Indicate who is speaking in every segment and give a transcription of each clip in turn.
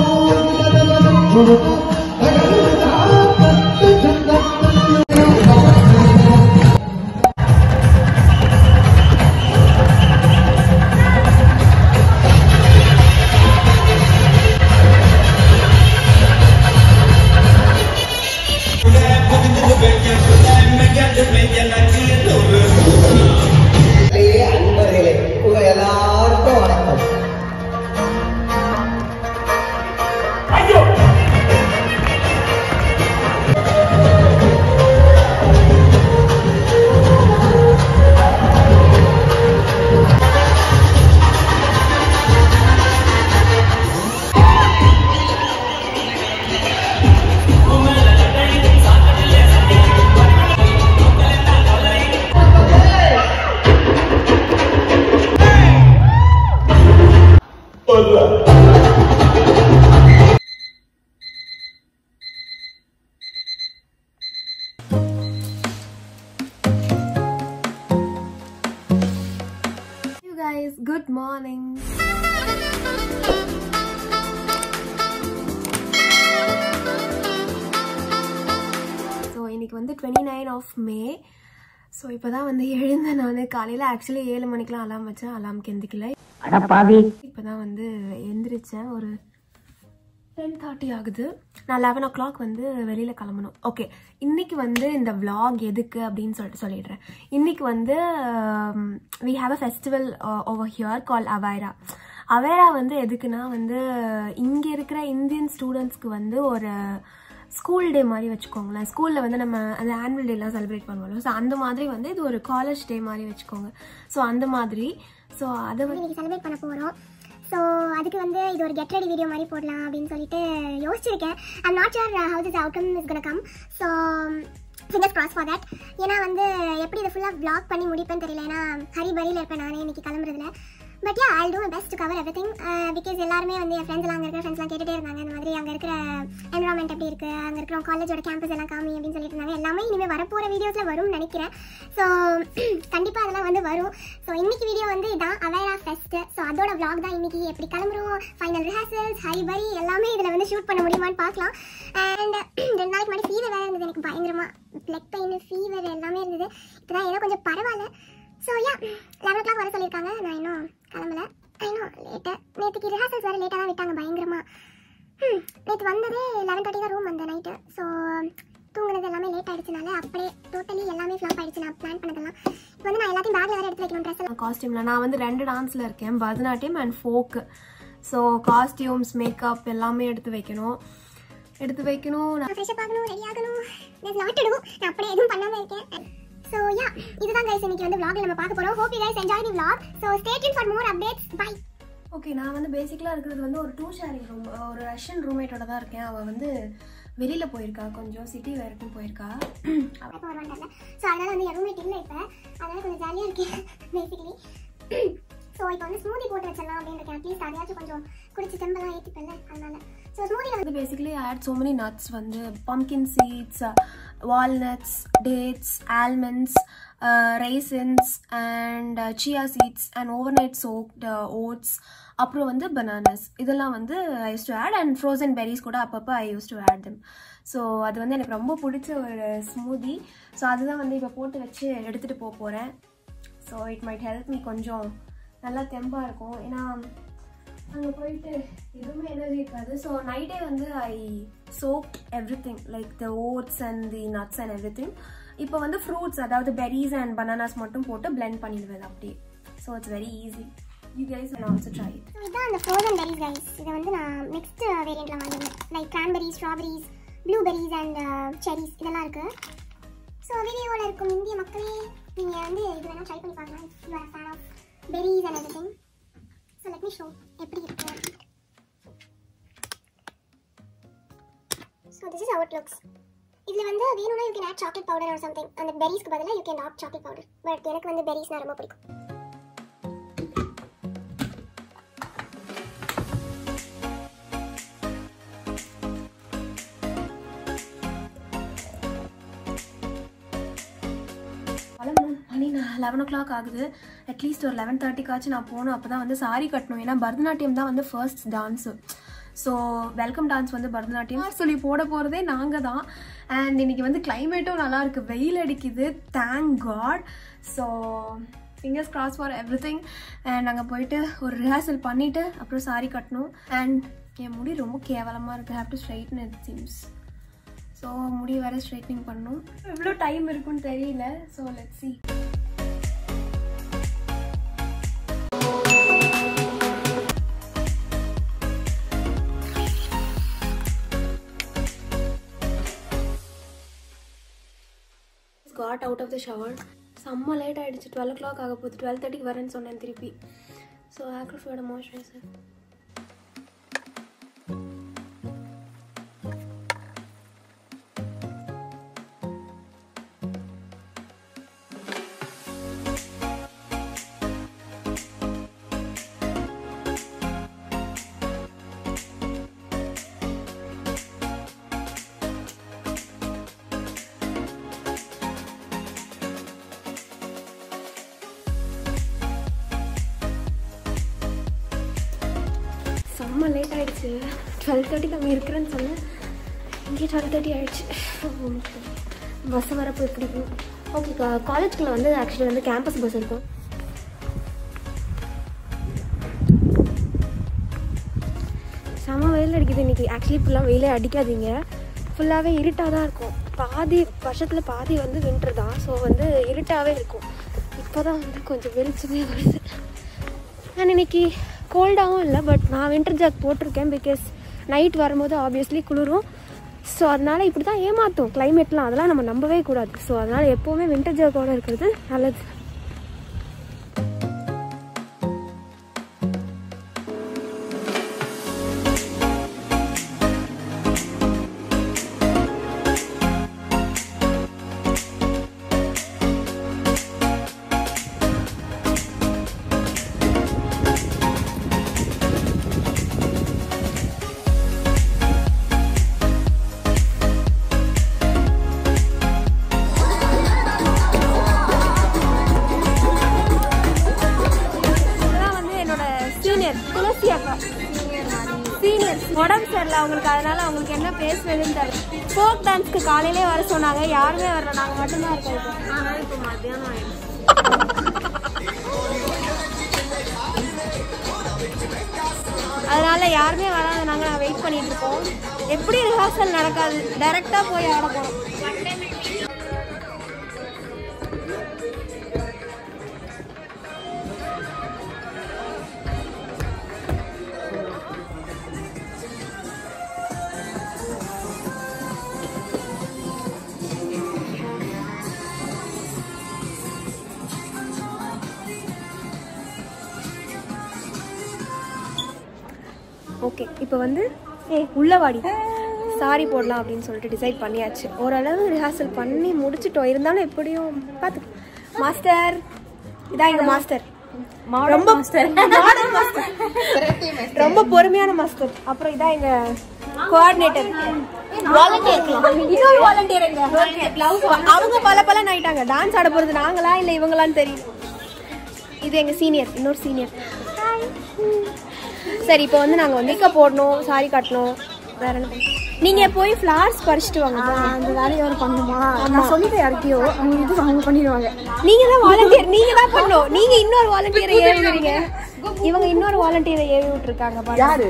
Speaker 1: அன்பர்களே உங்க எல்லாருக்கும் வணக்கம்
Speaker 2: You guys, good morning. So இன்னைக்கு வந்து twenty nine of May so இப்போ தான் வந்து எழுந்தேன் நான் காலையில் ஆக்சுவலி ஏழு மணிக்கெலாம் அலாம் வச்சேன் அலாம்க்கு எந்திக்கல இப்போ தான் வந்து எந்திரிச்சேன் ஒரு டென் தேர்ட்டி ஆகுது நான் லெவன் ஓ கிளாக் வந்து வெளியில் கிளம்பணும் ஓகே இன்னைக்கு வந்து இந்த vlog எதுக்கு அப்படின்னு சொல்லிட்டு சொல்லிடுறேன் இன்னைக்கு வந்து we have a festival over here call Avaira Avaira வந்து எதுக்குன்னா வந்து இங்கே இருக்கிற இந்தியன் ஸ்டூடெண்ட்ஸ்க்கு வந்து ஒரு ஸ்கூல் டே மாதிரி வச்சுக்கோங்களேன் ஸ்கூலில் வந்து நம்ம அந்த ஆனுவல் டேலாம் செலிப்ரேட் பண்ணுவோம் ஸோ அந்த மாதிரி வந்து இது ஒரு காலேஜ் டே மாதிரி வச்சுக்கோங்க ஸோ அந்த மாதிரி ஸோ அதை வந்து
Speaker 3: இன்னைக்கு செலிப்ரேட் பண்ண போகிறோம் ஸோ அதுக்கு வந்து இது ஒரு கெட் ரெடி வீடியோ மாதிரி போடலாம் அப்படின்னு சொல்லிட்டு யோசிச்சிருக்கேன் I'm not sure how this outcome is gonna come so fingers cross for that ஏன்னா வந்து எப்படி இதை ஃபுல்லாக vlog பண்ணி முடிப்பேன்னு தெரியல ஏன்னா ஹரி பரியில் இருப்பேன் நானே இன்னைக்கு கிளம்புறதுல but yeah I do best to cover everything because எல்லாருமே வந்து என் ஃப்ரெண்ட்ஸ் அங்கே இருக்கிற ஃப்ரெண்ட்ஸ்லாம் கேட்டுட்டே இருந்தாங்க இந்த மாதிரி அங்கே இருக்கிற என்வரான்மெண்ட் எப்படி இருக்கு அங்கே இருக்கிற காலேஜோட கேம்பஸ் எல்லாம் காமி அப்படின்னு சொல்லிட்டு இருந்தாங்க எல்லாமே இனிமேல் வரப்போகிற வீடியோஸில் வரும்னு நினைக்கிறேன் ஸோ கண்டிப்பாக அதெல்லாம் வந்து வரும் ஸோ இன்னைக்கு வீடியோ வந்து இதான் அவேரா ஃபெஸ்ட் ஸோ அதோட vlog தான் இன்னைக்கு எப்படி கிளம்புறோம் ஃபைனல் ரிஹர்சல்ஸ் ஹை பரி எல்லாமே இதில் வந்து ஷூட் பண்ண முடியுமான்னு பார்க்கலாம் அண்ட் ரெண்டு நாளைக்கு முன்னாடி ஃபீவர் வேறு இருந்தது எனக்கு பயங்கரமாக லெக் பெயின் ஃபீவர் எல்லாமே இருந்தது இப்போதான் ஏதோ கொஞ்சம் பரவாயில்ல so yeah eleven o'clock வர சொல்லியிருக்காங்க நான் இன்னும் கிளம்பல இன்னும் லேட்டாக நேற்றுக்கு ரிஹர்சல்ஸ் வேறு லேட்டாக தான் விட்டாங்க பயங்கரமாக ம் நேற்று வந்ததே லெவன் தேர்ட்டி தான் ரூம் வந்தேன் நைட்டு ஸோ தூங்குனது எல்லாமே லேட் ஆயிடுச்சுனால அப்படியே டோட்டலி எல்லாமே ஃப்ளாப் ஆயிடுச்சு நான் பிளான் பண்ணதெல்லாம் இப்போ வந்து நான் எல்லாத்தையும் பேக்ல வேறு எடுத்து வைக்கணும் ட்ரெஸ் எல்லாம்
Speaker 2: காஸ்டியூமில் நான் வந்து ரெண்டு டான்ஸில் இருக்கேன் Bharatanatyam and folk so costumes makeup எல்லாமே எடுத்து வைக்கணும் எடுத்து வைக்கணும் நான்
Speaker 3: நான் ஃப்ரெஷ்ஷப் ஆகணும் ரெடி ஆகணும் நான் நாட்டணும் நான் அப்படியே எதுவும் பண்ணாமல் இருக்கேன் ஸோ யா இதுதான் கைஸ் இன்னைக்கு வந்து vlogல நம்ம பார்க்க போகிறோம் hope you guys enjoy the vlog so stay tuned for more updates bye
Speaker 2: okay நான் வந்து பேசிக்கலாக இருக்கிறது வந்து ஒரு டூ ஷேரிங் ரூம் ஒரு ரஷ்யன் ரூம்மேட்டோட தான் இருக்கேன் அவள் வந்து வெளியில் போயிருக்கா கொஞ்சம் சிட்டி வரைக்கும் போயிருக்கா அவ-
Speaker 3: எப்போ வருவான்ல ஸோ அதனால வந்து என் ரூம்மேட் இல்லை இப்போ அதனால கொஞ்சம் ஜாலியாக இருக்கேன் பேசிக்கலி ஸோ இப்போ வந்து ஸ்மூதி போட்டு வச்சிடலாம் அப்படின்னு இருக்கேன் அட்லீஸ்ட் அதையாச்சும் கொஞ்சம் குடிச்சு தெம்பெல்லாம் ஏற்றிப்பேன்ல அதனால ஸோ ஸ்மூதியில்
Speaker 2: வந்து basically add so many nuts வந்து pumpkin seeds walnuts dates almonds raisins and chia seeds and overnight soaked oats அப்புறம் வந்து பனானாஸ் இதெல்லாம் வந்து I use to add and frozen berries கூட அப்பப்போ I use to add them so அது வந்து எனக்கு ரொம்ப பிடிச்ச ஒரு ஸ்மூதி ஸோ அதுதான் வந்து இப்போ போட்டு வச்சு எடுத்துகிட்டு போக போகிறேன் so it might help me கொஞ்சம் நல்லா தெம்பாக இருக்கும் ஏன்னா அங்கே போயிட்டு எதுவுமே எனர்ஜி இருக்காது ஸோ நைட்டே வந்து I chop everything like the oats and the nuts and everything இப்போ வந்து ஃப்ரூட்ஸ் அதாவது பெரிஸ் அண்ட் பனானாஸ் மட்டும் போட்டு blend பண்ணிடுவேன் அப்படியே so it's very easy you guys can also try it
Speaker 3: so இதான் அந்த ஃப்ரோசன் பெரிஸ் கைஸ் இதை வந்து நான் நெக்ஸ்ட் வேரியண்ட்டில் வாங்கியிருந்தேன் like cranberries strawberries blueberries and cherries இதெல்லாம் இருக்குது ஸோ வீடியோவில் இருக்கும் இந்திய மக்களே நீங்கள் வந்து இது வேணால் ட்ரை பண்ணி பார்க்கலாம் you are fan of berries and everything so let me show எப்படி இருக்கு so this is how it looks இதில் வந்து வேணும்னா you can add chocolate powder or something அந்த பெரிஸ்க்கு பதிலாக you can add chocolate powder but எனக்கு வந்து பெரிஸ்னால் ரொம்ப பிடிக்கும்
Speaker 2: கிளம்பணும் மணி லெவன் ஓ கிளாக் ஆகுது அட்லீஸ்ட் ஒரு லெவன் தேர்ட்டிக்காச்சும் நான் போகணும் அப்போ தான் வந்து சாரி கட்டணும் ஏன்னா பரதநாட்டியம் தான் வந்து first dance so welcome dance வந்து பரதநாட்டியம் சொல்லி போட போகிறதே நாங்கள் தான் அண்ட் இன்னைக்கு வந்து கிளைமேட்டும் நல்லா இருக்கு வெயில் அடிக்குது thank God so fingers cross for everything and நாங்கள் போயிட்டு ஒரு ரிஹர்சல் பண்ணிவிட்டு அப்புறம் சாரி கட்டணும் அண்ட் என் முடி ரொம்ப கேவலமாக இருக்குது have to straighten it seems so முடி வேறு ஸ்ட்ரைட்னிங் பண்ணணும் எவ்வளோ டைம் இருக்குன்னு தெரியல so let see got out of the shower செம்ம லேட் ஆகிடுச்சு டுவெல் ஓ கிளாக் ஆக போகுது டுவெல் தேர்ட்டிக்கு வரேன்னு சொன்னேன் திருப்பி ஸோ ஆக்ரோஃபோட மாய்ஸ்சரைசர் செம்ம லேட் ஆயிடுச்சு டுவெல் தேர்ட்டிக்கு அங்கே இருக்கிறேன்னு சொன்னேன் இங்கே டுவெல் தேர்ட்டி ஆயிடுச்சு பஸ் வரப்போ எப்படி இருக்கணும் ஓகே காலேஜ்குள்ளே வந்து ஆக்சுவலி வந்து கேம்பஸ் பஸ் இருக்கும் செம வெயில் அடிக்குது இன்னைக்கு ஆக்சுவலி ஃபுல்லாக வெயிலே அடிக்காதீங்க ஃபுல்லாகவே இருட்டாக தான் இருக்கும் பாதி வருஷத்தில் பாதி வந்து வின்டர் தான் ஸோ வந்து இருட்டாகவே இருக்கும் இப்போ தான் வந்து கொஞ்சம் வெளிச்சமே வருது நான் இன்னைக்கு கோல்டாகவும் இல்லை பட் நான் வின்டர் ஜாக் போட்டிருக்கேன் பிகாஸ் நைட் வரும்போது ஆப்வியஸ்லி குளிரும் ஸோ அதனால் இப்படி தான் ஏமாற்றும் கிளைமேட்லாம் அதெல்லாம் நம்ம நம்பவே கூடாது ஸோ அதனால் எப்போவுமே வின்டர் ஜாக்கோட இருக்கிறது நல்லது இதெல்லாம் வந்து என்னோட சீனியர் துளசி அக்கா சீனியர் உடம்பு சரியில்லை அவங்களுக்கு அதனால அவங்களுக்கு என்ன பேசுறதுன்னு தெரியல ஃபோக் டான்ஸ்க்கு காலையிலே வர சொன்னாங்க யாருமே வரல நாங்கள் மட்டும்தான் இருக்கோம் ஆனால் இப்போ மத்தியானம் ஆயிடுச்சு அதனால யாருமே வராதனாங்க நான் வெயிட் பண்ணிட்டு இருக்கோம் எப்படி ரிஹர்சல் நடக்காது டைரக்டா போய் ஆட போறோம் ஓகே இப்போ வந்து ஏ உள்ள வாடி சாரி போடலாம் அப்படின்னு சொல்லிட்டு டிசைட் பண்ணியாச்சு ஓரளவு ரிஹர்சல் பண்ணி முடிச்சிட்டோம் இருந்தாலும் எப்படியும் பார்த்து மாஸ்டர் இதான் எங்க மாஸ்டர் ரொம்ப மாஸ்டர் ரொம்ப பொறுமையான மாஸ்டர் அப்புறம் இதான் எங்க கோஆர்டினேட்டர் இன்னொரு வாலண்டியர் எங்க அவங்க பல பல ஆயிட்டாங்க டான்ஸ் ஆட போறது நாங்களா இல்ல இவங்களான்னு தெரியும் இது எங்க சீனியர் இன்னொரு சீனியர் சரி இப்போ வந்து நாங்க வந்து மேக்கப் போடணும் சாரி கட்டணும் வேற என்ன பண்ணணும்? நீங்க போய் ஃப்ளவர்ஸ் பறிச்சிட்டு வாங்க
Speaker 4: அந்த வேலையை அவர் பண்ணுமா நான் சொல்லிட்டு யாருக்கையோ அவங்க இது அவங்க பண்ணிடுவாங்க
Speaker 2: நீங்க தான் வாலண்டியர் நீங்க தான் பண்ணணும் நீங்க இன்னொரு வாலண்டியரை ஏவி விடுறீங்க இவங்க இன்னொரு வாலண்டியரை ஏவி விட்டுருக்காங்க பாருங்க.
Speaker 4: யாரு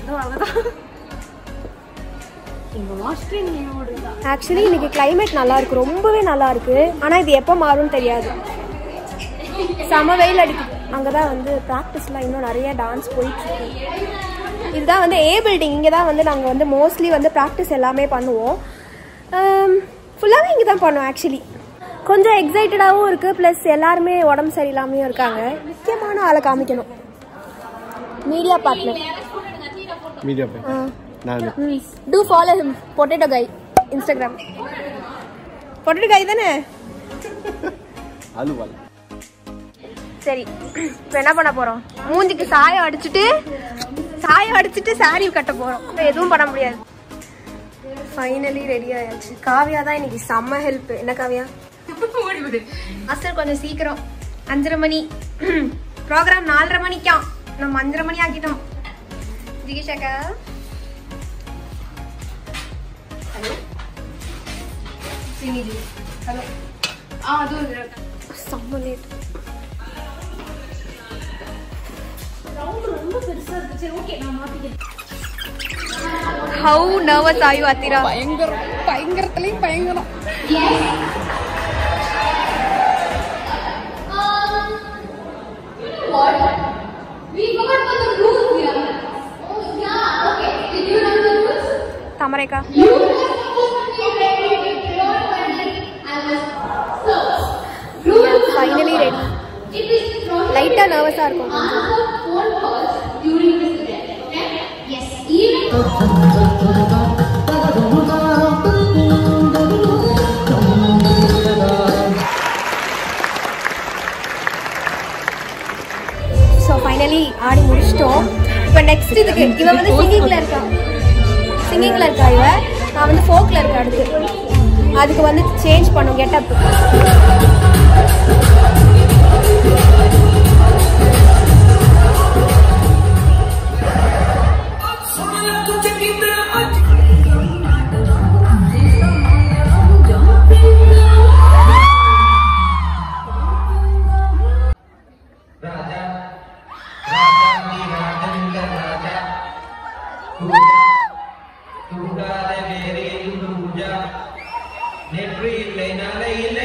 Speaker 2: ஆக்சுவலி இன்னைக்கு climate நல்லா இருக்கு ரொம்பவே நல்லா இருக்கு ஆனா இது எப்போ மாறும்னு தெரியாது செம வெயில் அடிக்குது அங்கதான் வந்து ப்ராக்டிஸ்லாம் இன்னும் நிறைய டான்ஸ் போயிட்டு இருக்கு இதுதான் வந்து ஏ பில்டிங் இங்கே தான் வந்து நாங்கள் வந்து மோஸ்ட்லி வந்து ப்ராக்டிஸ் எல்லாமே பண்ணுவோம் ஃபுல்லாகவே இங்கே தான் பண்ணுவோம் ஆக்சுவலி கொஞ்சம் எக்ஸைட்டடாகவும் இருக்குது ப்ளஸ் எல்லாருமே உடம்பு சரியில்லாமையும் இருக்காங்க முக்கியமான ஆளை காமிக்கணும் மீடியா பார்ட்னர்
Speaker 5: மீடியா பை நான்
Speaker 2: do follow him potato guy Instagram potato guy தானே
Speaker 5: அலுவல்
Speaker 2: சரி இப்போ என்ன பண்ண போறோம் மூஞ்சிக்கு சாயம் அடிச்சுட்டு சாயம் அடிச்சுட்டு சாரி கட்ட போறோம் இப்ப எதுவும் பண்ண முடியாது ஃபைனலி ரெடி ஆயாச்சு காவியா தான் இன்னைக்கு செம்ம ஹெல்ப் என்ன காவியா மாஸ்டர் கொஞ்சம் சீக்கிரம் அஞ்சரை மணி ப்ரோக்ராம் நாலரை மணிக்காம் நம்ம அஞ்சரை மணி ஆக்கிட்டோம் ஜிகிஷாக்கா செம்ம லேட் ஹவு நர்வஸ் ஆயு அத்திரா
Speaker 4: பயங்கரம் பயங்கரத்துலயும் பயங்கரம்
Speaker 2: தாமரைக்கா ஃபைனலி ரெடி லைட்டா நர்வஸா இருக்கும் கொஞ்சம் ஸோ ஃபைனலி ஆடி முடிச்சிட்டோம் இப்போ நெக்ஸ்ட் இதுக்கு இவ வந்து சிங்கிங்ல இருக்கா சிங்கிங்ல இருக்கா இவ நான் வந்து ஃபோக்ல இருக்கேன் அடுத்து அதுக்கு வந்து சேஞ்ச் பண்ணும் கெட்டப்
Speaker 1: நெற்றி இல்லை நலை இல்லை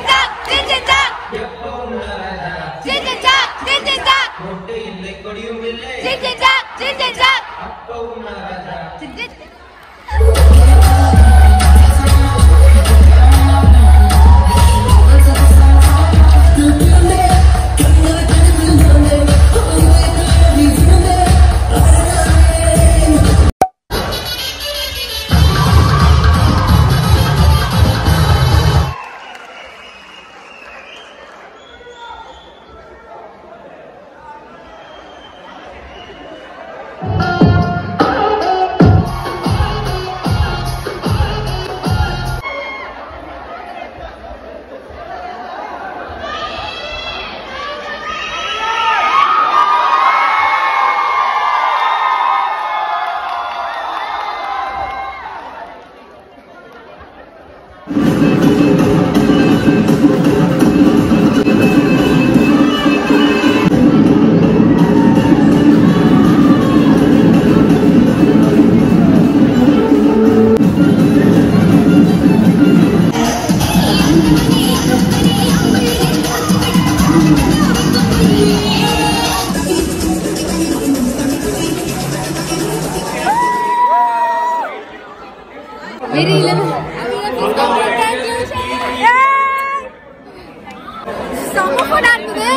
Speaker 1: கொட்டு இல்லை கொடியும் இல்லை அப்பவும் ராஜா
Speaker 2: செம்ம ஃபுட்டா இருக்குது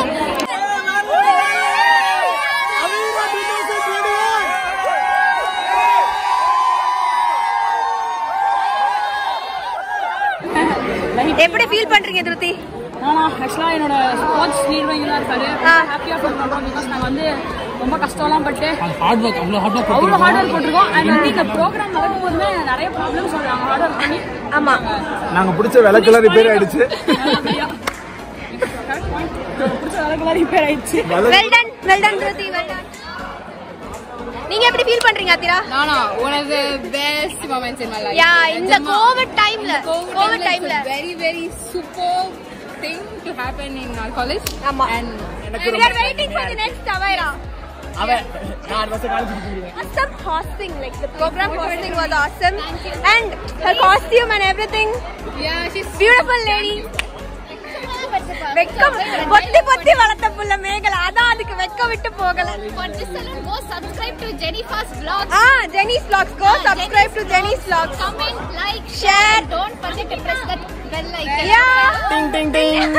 Speaker 2: எப்படி ஃபீல் பண்றீங்க திருப்தி
Speaker 4: ஆனா ஆக்சுவலா என்னோட ஸ்போர்ட்ஸ் நிர்வாகிகளா இருக்காரு
Speaker 2: ஆ.
Speaker 4: ஹாப்பியா ஃபீல் பண்றோம் பிகாஸ் நாங்க வந்து ரொம்ப கஷ்டம்லாம் பட்டு
Speaker 5: ஹார்ட் ஒர்க் அவ்வளோ ஹார்ட் ஒர்க்
Speaker 4: அவ்வளோ ஹார்ட் ஒர்க் போட்டிருக்கோம் அண்ட் வந்து இந்த ப்ரோக்ராம் நடக்கும் போதுமே நிறைய ப்ராப்ளம்ஸ் நாங்க ஹார்ட் ஒர்க் பண்ணி
Speaker 2: ஆமா
Speaker 5: நாங்கள் பிடிச்ச விளக்கெல்லாம் ரிப்பேர் ஆயிடுச்சு
Speaker 4: நல்லபடியா பிடிச்ச விளக்கெல்லாம் ரிப்பேர் ஆயிடுச்சு
Speaker 2: வெல் டன் வெல் டன் திருப்தி வெல் டன் நீங்க எப்படி ஃபீல் பண்றீங்க அத்திரா
Speaker 6: No, no, one of the best moments in my life.
Speaker 2: யா இந்த
Speaker 6: Nijama.
Speaker 2: கோவிட் டைம்ல
Speaker 6: COVID
Speaker 2: கோவிட்
Speaker 6: time
Speaker 2: டைம்ல
Speaker 6: is a very, very super thing to happen in our college.
Speaker 2: ஆமா
Speaker 6: And
Speaker 2: we are waiting for the next Tavaira
Speaker 5: அவன் நான் அடுத்த வருஷம் college போயிருக்கேன்
Speaker 2: awesome hosting like the program hosting was awesome and her costume and everything
Speaker 6: yeah, she's
Speaker 2: beautiful lady வெக்கம் பொத்தி பொத்தி வளர்த்த புள்ள மேகல அதான் அதுக்கு வெக்க விட்டு போகல
Speaker 3: For this salon, go subscribe to Jennifer's vlog.
Speaker 2: Ah ஜெனிஸ் vlogs go subscribe to ஜெனிஸ் vlogs
Speaker 3: Comment, like,
Speaker 2: Share.
Speaker 3: share. Don't forget to press that bell icon.
Speaker 2: yeah
Speaker 5: ding ding ding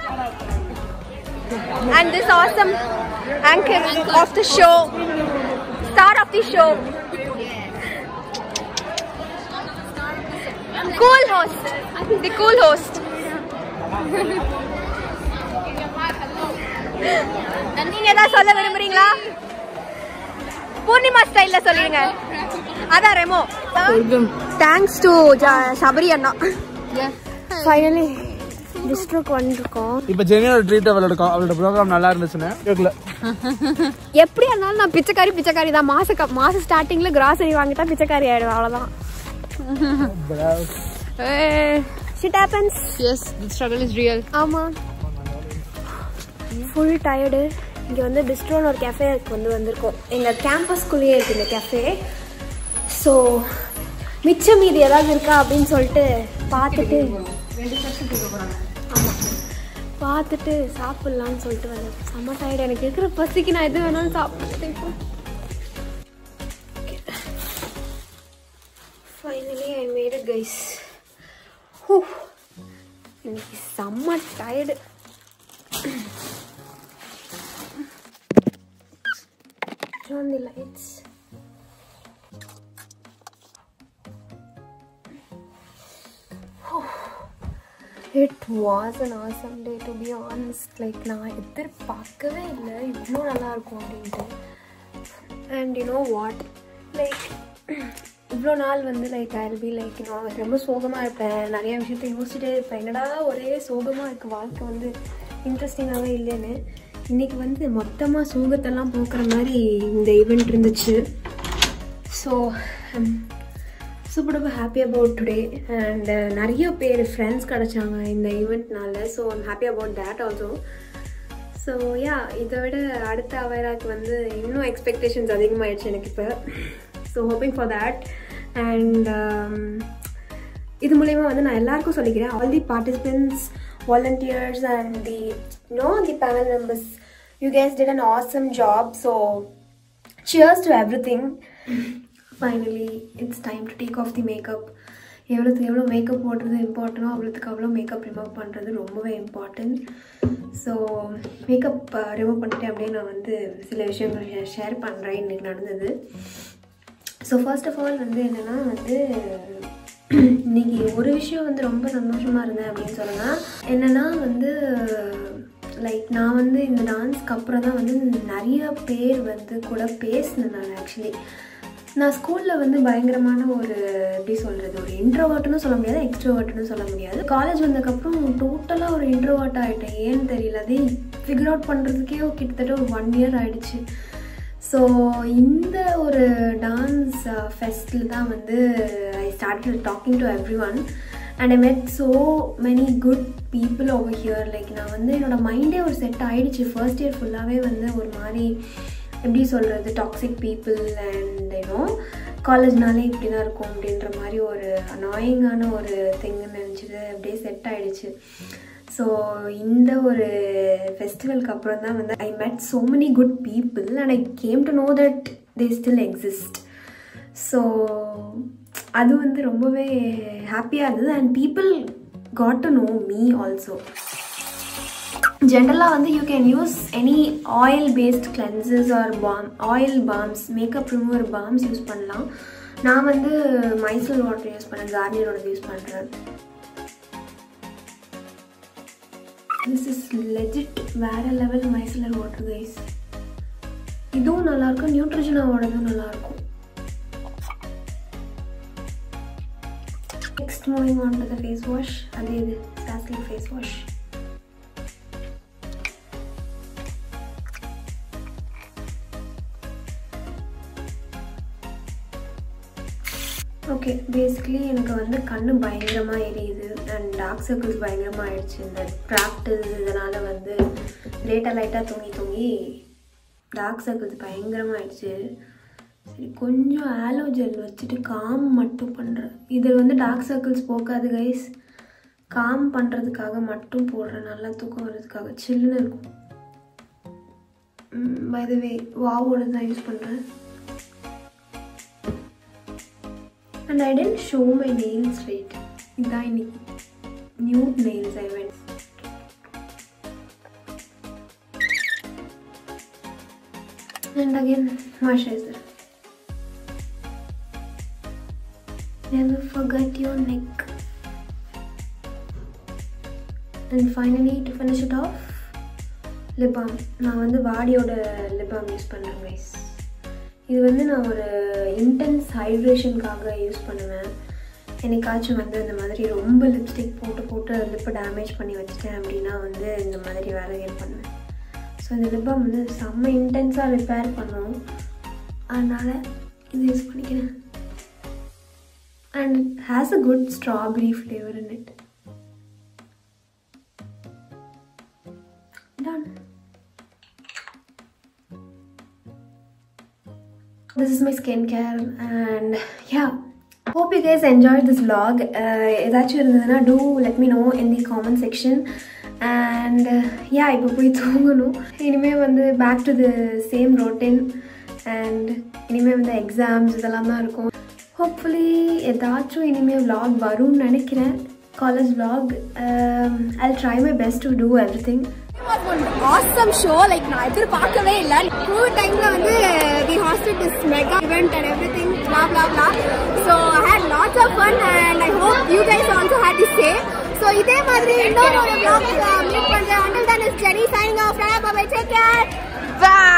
Speaker 2: and this awesome anchor of the show star of the show cool host the cool host நீங்க ஏதாவது சொல்ல விரும்புறீங்களா பூர்ணிமா ஸ்டைல்ல சொல்லிடுங்க அதான் Remo thanks to Sabari அண்ணா finally district வந்திருக்கோம்
Speaker 5: இப்போ ஜெனியோட ட்ரீட் அவள் எடுக்கும் அவளோட ப்ரோக்ராம் நல்லா இருந்துச்சுன்னு கேட்கல
Speaker 2: எப்படி இருந்தாலும் நான் பிச்சைக்காரி பிச்சைக்காரி தான் மாச க- மாச ஸ்டார்டிங்ல கிராசரி வாங்கிட்டா பிச்சைக்காரி ஆயிடுவேன் அவ்வளவுதான்
Speaker 6: Hey.
Speaker 2: Shit happens
Speaker 6: Yes, the struggle is real.
Speaker 2: ஆமாம் ஃபுல் டயர்டு இங்கே வந்து பிஸ்ட்ரோன்னு ஒரு கேஃபேக்கு வந்து வந்திருக்கோம் எங்கள் கேம்பஸ்குள்ளேயே இருக்குது இந்த கேஃபே ஸோ மிச்சம் மீதி ஏதாவது இருக்கா அப்படின்னு சொல்லிட்டு பார்த்துட்டு ஆமாம் பார்த்துட்டு சாப்பிட்லான்னு சொல்லிட்டு வந்தேன் செம்ம டயர்டு எனக்கு இருக்கிற பசிக்கு நான் எது வேணாலும் சாப்பிட்டு இப்போ finally I made it guys இன்னைக்கு செம்ம tired on the lights. It was an awesome day to be honest. Like நான் எதிர்பார்க்கவே இல்லை இவ்வளோ நல்லா இருக்கும் அப்படின்ட்டு and you know what like இவ்வளோ நாள் வந்து லைக் ஐ பி லைக் நான் ரொம்ப சோகமாக இருப்பேன் நிறைய விஷயத்த யோசிச்சுட்டே இருப்பேன் என்னடா ஒரே சோகமாக இருக்குது வாழ்க்கை வந்து இன்ட்ரெஸ்டிங்காகவே இல்லைன்னு இன்னைக்கு வந்து மொத்தமாக சோகத்தெல்லாம் போக்குற மாதிரி இந்த ஈவெண்ட் இருந்துச்சு ஸோ சூப்பர் ரொம்ப ஹாப்பி அபவுட் டுடே அண்ட் நிறைய பேர் ஃப்ரெண்ட்ஸ் கிடச்சாங்க இந்த ஈவெண்ட்னால so I'm happy about that also so yeah இதை விட அடுத்த அவைராக்கு வந்து இன்னும் எக்ஸ்பெக்டேஷன்ஸ் அதிகமாகிடுச்சு எனக்கு இப்போ so hoping for that and இது மூலயமா வந்து நான் எல்லாருக்கும் சொல்லிக்கிறேன் all the participants volunteers and the you know the panel members you guys did an awesome job so cheers to everything finally it's time to take off the makeup எவ்வளோத்துக்கு எவ்வளோ makeup போடுறது இம்பார்ட்டனோ அவ்வளோத்துக்கு அவ்வளோ மேக்கப் ரிமூவ் பண்ணுறது ரொம்பவே important so makeup remove பண்ணிட்டு அப்படியே நான் வந்து சில விஷயங்கள் ஷேர் பண்ணுறேன் இன்றைக்கி நடந்தது ஸோ ஃபர்ஸ்ட் ஆஃப் ஆல் வந்து என்னென்னா வந்து இன்னைக்கு ஒரு விஷயம் வந்து ரொம்ப சந்தோஷமாக இருந்தேன் அப்படின்னு சொல்லலாம் என்னென்னா வந்து லைக் நான் வந்து இந்த டான்ஸ்க்கு அப்புறம் தான் வந்து நிறைய பேர் வந்து கூட பேசினேன் நான் ஆக்சுவலி நான் ஸ்கூலில் வந்து பயங்கரமான ஒரு எப்படி சொல்கிறது ஒரு இன்ட்ரோவர்ட்னு சொல்ல முடியாது எக்ஸ்ட்ரோவர்ட்னு சொல்ல முடியாது காலேஜ் வந்ததுக்கப்புறம் டோட்டலாக ஒரு இன்ட்ரோவர்ட் ஆகிட்டேன் ஏன்னு தெரியல அதே ஃபிகர் அவுட் பண்ணுறதுக்கே கிட்டத்தட்ட ஒரு ஒன் இயர் ஆகிடுச்சு ஸோ இந்த ஒரு டான்ஸ் ஃபெஸ்டில் தான் வந்து I start talking to everyone and I met so many good people over here like நான் வந்து என்னோடய மைண்டே ஒரு செட் ஆகிடுச்சு ஃபர்ஸ்ட் இயர் ஃபுல்லாகவே வந்து ஒரு மாதிரி எப்படி சொல்கிறது டாக்ஸிக் பீப்புள் அண்ட் ஏன்னோ காலேஜ்னாலே இப்படி தான் இருக்கும் அப்படின்ற மாதிரி ஒரு அனாயிங்கான ஒரு திங்குன்னு நினச்சிட்டு அப்படியே செட் ஆகிடுச்சு ஸோ இந்த ஒரு ஃபெஸ்டிவலுக்கு அப்புறம் தான் வந்து I met so many good people and I came to know that they still exist so அது வந்து ரொம்பவே ஹாப்பியாக இருந்தது and people got to know me also ஜென்ரலாக வந்து you can use any oil based cleansers or balm oil balms makeup remover balms use பண்ணலாம் நான் வந்து மைசூர் வாட்டர் யூஸ் பண்ணேன் கார்னியரோட யூஸ் பண்ணுறேன் திஸ் இஸ் லெஜிட் வேற லெவல் மைசலர் வாட்டர் கைஸ் இதுவும் நல்லாயிருக்கும் நியூட்ரிஜனாவோடதும் நல்லாயிருக்கும் next moving on to the face wash அதே இது சாஸ்லி ஃபேஸ் வாஷ் ஓகே பேசிக்கலி எனக்கு வந்து கண்ணு பயங்கரமாக எரியுது அண்ட் டார்க் சர்க்கிள்ஸ் பயங்கரமாக ஆயிடுச்சு இந்த ப்ராக்டிஸ் இதனால் வந்து லேட்டாக லைட்டாக தூங்கி தூங்கி டார்க் சர்க்கிள்ஸ் பயங்கரமாக ஆயிடுச்சு சரி கொஞ்சம் ஆலோ ஜெல் வச்சுட்டு காம் மட்டும் பண்ணுறேன் இதில் வந்து டார்க் சர்க்கிள்ஸ் போக்காது கைஸ் காம் பண்ணுறதுக்காக மட்டும் போடுறேன் நல்லா தூக்கம் வர்றதுக்காக சில்லுன்னு இருக்கும் பை த வே வாவோட தான் யூஸ் பண்ணுறேன் and I didn't show my nails straight. இதான் இன்னைக்கு nude nails I went. And again, moisturizer. Never forget your neck. And finally, to finish it off, lip balm. நான் வந்து வாடியோட lip balm யூஸ் பண்ணுறேன் guys இது வந்து நான் ஒரு இன்டென்ஸ் ஹைட்ரேஷனுக்காக யூஸ் பண்ணுவேன் என்னைக்காச்சும் வந்து இந்த மாதிரி ரொம்ப லிப்ஸ்டிக் போட்டு போட்டு லிப்பை டேமேஜ் பண்ணி வச்சுட்டேன் அப்படின்னா வந்து இந்த மாதிரி வேலைகள் பண்ணுவேன் ஸோ இந்த லிப்பை வந்து செம்ம இன்டென்ஸாக ரிப்பேர் பண்ணும் அதனால் இது யூஸ் பண்ணிக்கிறேன் and it has a good strawberry flavor in it. Done. This is my skincare and yeah. Hope you guys enjoyed this vlog. Uh, ஏதாச்சும் இருந்ததுன்னா do let me know in the comment section. And uh, yeah, இப்போ போய் தூங்கணும் இனிமேல் வந்து back to the same routine and இனிமேல் வந்து exams இதெல்லாம் தான் இருக்கும் ஹோப்ஃபுல்லி ஏதாச்சும் இனிமேல் vlog வரும்னு நினைக்கிறேன் college vlog I try my best to do everything
Speaker 3: awesome show like நான் எதிர்பார்க்கவே இல்லை கோவிட் டைம்ல வந்து we hosted this mega event and everything blah blah blah so I had lots of fun and I hope you guys also had the same so இதே மாதிரி இன்னொரு ஒரு vlog meet பண்ணுறேன் until then is Jenny signing off bye take care by